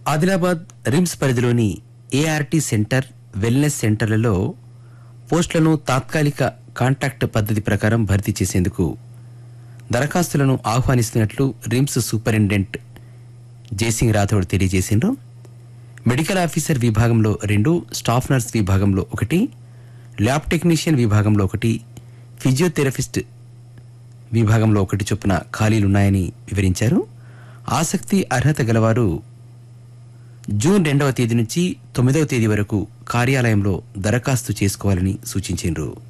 Adilabad RIMS పరిధిలోని ART centre wellness సెంటర్లలో పోస్టులను తాత్కాలిక కాంట్రాక్ట్ పద్ధతి ప్రకారం భర్తీ చేసేందుకు దరఖాస్తులను ఆహ్వానిస్తున్నట్లు రిమ్స్ సూపరింటెండెంట్ జయసింగ్ రాథోడ్ తెలియజేసిండ్రు మెడికల్ ఆఫీసర్ విభాగంలో రెండు స్టాఫ్ నర్స్ విభాగంలో ఒకటి ల్యాబ్ టెక్నీషియన్ విభాగంలో ఒకటి ఫిజియోథెరపిస్ట్ విభాగంలో ఒకటి చొప్పున ఖాళీలున్నాయని వివరించారు ఆసక్తి అర్హత గలవారు జూన్ రెండవ తేదీ నుంచి తొమ్మిదవ తేదీ వరకు కార్యాలయంలో దరఖాస్తు చేసుకోవాలని సూచించారు